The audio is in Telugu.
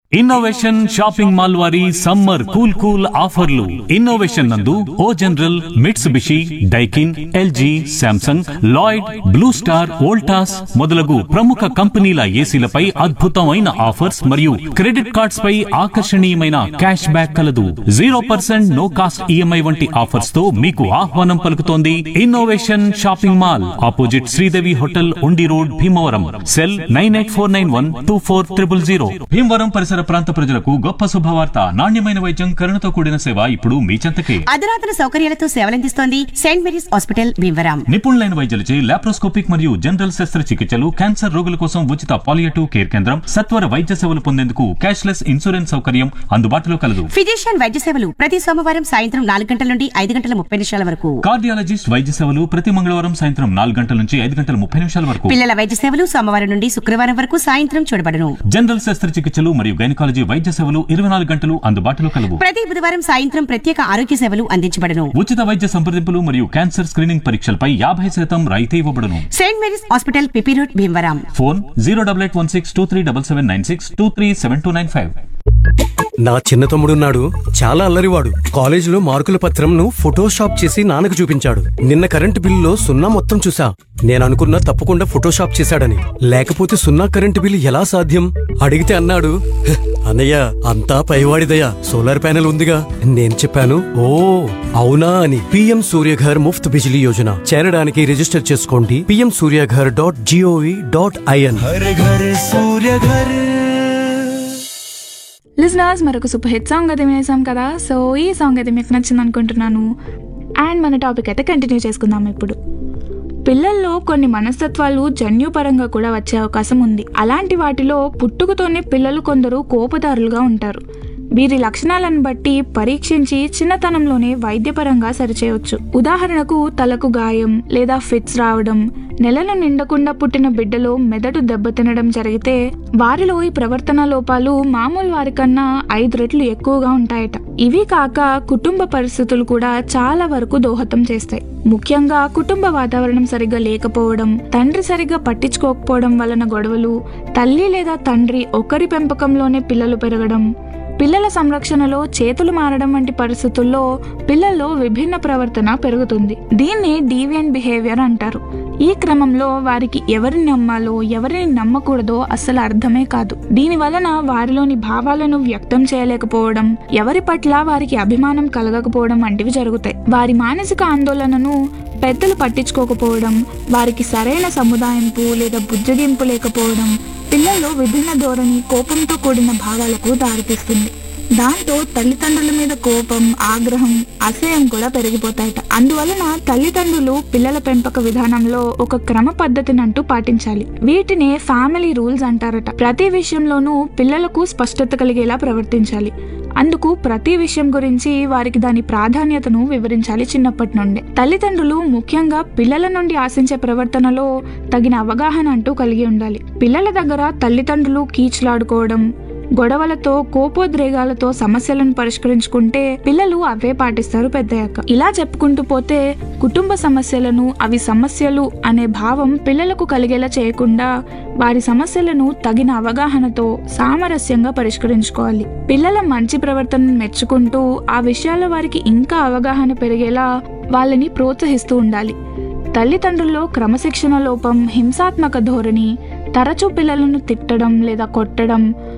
ఇన్నోవేషన్ షాపింగ్ మాల్ వారి సమ్మర్ కూల్ కూల్ ఆఫర్లు ఇన్నోవేషన్ నందు O General Mitsubishi Daikin LG Samsung Lloyd Blue Star Voltas మొదలగు ప్రముఖ కంపెనీల ఏసీలపై అద్భుతమైన ఆఫర్స్ మరియు క్రెడిట్ కార్డ్స్ పై ఆకర్షణీయమైన క్యాష్ బ్యాక్ కలదు zero percent no cost EMI వంటి ఆఫర్స్ తో మీకు ఆహ్వానం పలుకుతోంది innovation shopping mall opposite Sridevi hotel Undi road Bhimavaram cell nine eight four nine one two four triple zero Bhimavaram పరిసర ప్రాంత ప్రజలకు గొప్ప శుభవార్త నాణ్యమైన వైద్యం కరుణతో కూడిన సేవ ఇప్పుడు మీ చెంతకే అధునాతన సౌకర్యాలతో సేవలందిస్తోంది సెయింట్ మేరీస్ హాస్పిటల్ భీమవరం నిపుణులైన వైద్యులచే లాప్రోస్కోపిక్ మరియు జనరల్ శస్త్రచికిత్సలు క్యాన్సర్ రోగుల కోసం ఉచిత పాలియేటివ్ కేర్ కేంద్రం సత్వర వైద్య సేవలు పొందేందుకు క్యాష్లెస్ ఇన్సూరెన్స్ సౌకర్యం అందుబాటులో కలదు ఫిజిషియన్ వైద్య సేవలు ప్రతి సోమవారం సాయంత్రం నాలుగు గంటల నుండి ఐదు గంటల ముప్పై నిమిషాల వరకు కార్డియాలజిస్ట్ వైద్య సేవలు ప్రతి మంగళవారం సాయంత్రం నాలుగు గంటల నుంచి ఐదు గంటల ముప్పై నిమిషాల వరకు పిల్లల వైద్య సేవలు సోమవారం నుండి శుక్రవారం వరకు సాయంత్రం చూడబడును జనరల్ శస్త్రచికిత్సలు మరియు గైనకాలజీ వైద్య సేవలు ఇరవై నాలుగు గంటలు అందుబాటులో కలవు ప్రతి బుధవారం సాయంత్రం ప్రత్యేక ఆరోగ్య సేవలు అందించబడును ఉచిత వైద్య సంప్రదింపులు మరియు క్యాన్సర్ స్క్రీనింగ్ పరీక్షలపై యాభై శాతం రాయితీ ఇవ్వబడును Saint Mary's hospital PP road Bhimavaram phone zero double eight one six two three double seven nine six two three seven two nine five నా చిన్న తమ్ముడున్నాడు చాలా అల్లరివాడు కాలేజీలో మార్కుల పత్రంను ఫోటోషాప్ చేసి నాన్నకు చూపించాడు నిన్న కరెంటు బిల్లులో సున్నా మొత్తం చూసా నేను అనుకున్నా తప్పకుండా ఫోటోషాప్ చేశాడని లేకపోతే సున్నా కరెంటు బిల్లు ఎలా సాధ్యం అడిగితే అన్నాడు "హ్, అన్నయ్య అంతా పైవాడిదయ్యా సోలార్ ప్యానెల్ ఉందిగా నేను చెప్పాను ఓ అవునా అని పిఎం సూర్యఘర్ ముఫ్త్ బిజిలీ యోజన చేరడానికి రిజిస్టర్ చేసుకోండి PM Suryaghar dot gov dot in हर घर सूर्य घर లిజనర్స్ మరొక సూపర్ హిట్ సాంగ్ అయితే వినేసాం కదా సో ఈ సాంగ్ అయితే మీకు నచ్చింది అనుకుంటున్నాను అండ్ మన టాపిక్ అయితే కంటిన్యూ చేసుకుందాం ఇప్పుడు పిల్లల్లో కొన్ని మనస్తత్వాలు జన్యుపరంగా కూడా వచ్చే అవకాశం ఉంది అలాంటి వాటిలో పుట్టుకతోనే పిల్లలు కొందరు కోపదారులుగా ఉంటారు వీరి లక్షణాలను బట్టి పరీక్షించి చిన్నతనంలోనే వైద్యపరంగా సరిచేయవచ్చు ఉదాహరణకు తలకు గాయం లేదా ఫిట్స్ రావడం నెలలు నిండకుండా పుట్టిన బిడ్డలో మెదడు దెబ్బతినడం జరిగితే వారిలో ఈ ప్రవర్తన లోపాలు మామూలు వారికన్నా ఐదు రెట్లు ఎక్కువగా ఉంటాయట ఇవి కాక కుటుంబ పరిస్థితులు కూడా చాలా వరకు దోహదం చేస్తాయి ముఖ్యంగా కుటుంబ వాతావరణం సరిగ్గా లేకపోవడం తండ్రి సరిగ్గా పట్టించుకోకపోవడం వలన గొడవలు తల్లి లేదా తండ్రి ఒకరి పెంపకంలోనే పిల్లలు పెరగడం పిల్లల సంరక్షణలో చేతులు మారడం వంటి పరిస్థితుల్లో పిల్లల్లో విభిన్న ప్రవర్తన పెరుగుతుంది దీన్ని డీవియన్ బిహేవియర్ అంటారు ఈ క్రమంలో వారికి ఎవరిని నమ్మాలో ఎవరిని నమ్మకూడదో అస్సలు అర్థమే కాదు దీని వలన వారిలోని భావాలను వ్యక్తం చేయలేకపోవడం ఎవరి పట్ల వారికి అభిమానం కలగకపోవడం వంటివి జరుగుతాయి వారి మానసిక ఆందోళనను పెద్దలు పట్టించుకోకపోవడం వారికి సరైన సముదాయింపు లేదా బుజ్జగింపు లేకపోవడం పిల్లల్లో విభిన్న ధోరణి కోపంతో కూడిన భావాలకు దారితీస్తుంది దాంతో తల్లిదండ్రుల మీద కోపం ఆగ్రహం అసహ్యం కూడా పెరిగిపోతాయట అందువలన తల్లిదండ్రులు పిల్లల పెంపక విధానంలో ఒక క్రమ పద్ధతిని అంటూ పాటించాలి వీటినే ఫ్యామిలీ రూల్స్ అంటారట ప్రతి విషయంలోనూ పిల్లలకు స్పష్టత కలిగేలా ప్రవర్తించాలి అందుకు ప్రతి విషయం గురించి వారికి దాని ప్రాధాన్యతను వివరించాలి చిన్నప్పటి నుండే తల్లిదండ్రులు ముఖ్యంగా పిల్లల నుండి ఆశించే ప్రవర్తనలో తగిన అవగాహన అంటూ కలిగి ఉండాలి పిల్లల దగ్గర తల్లిదండ్రులు కీచులాడుకోవడం గొడవలతో కోపోద్రేగాలతో సమస్యలను పరిష్కరించుకుంటే పిల్లలు అవే పాటిస్తారు పెద్దయ్యాక ఇలా చెప్పుకుంటూ పోతే కుటుంబ సమస్యలను అవి సమస్యలు అనే భావం పిల్లలకు కలిగేలా చేయకుండా వారి సమస్యలను తగిన అవగాహనతో సామరస్యంగా పరిష్కరించుకోవాలి పిల్లల మంచి ప్రవర్తనను మెచ్చుకుంటూ ఆ విషయాల్లో వారికి ఇంకా అవగాహన పెరిగేలా వాళ్ళని ప్రోత్సహిస్తూ ఉండాలి తల్లిదండ్రుల్లో క్రమశిక్షణ లోపం హింసాత్మక ధోరణి తరచూ పిల్లలను తిట్టడం లేదా కొట్టడం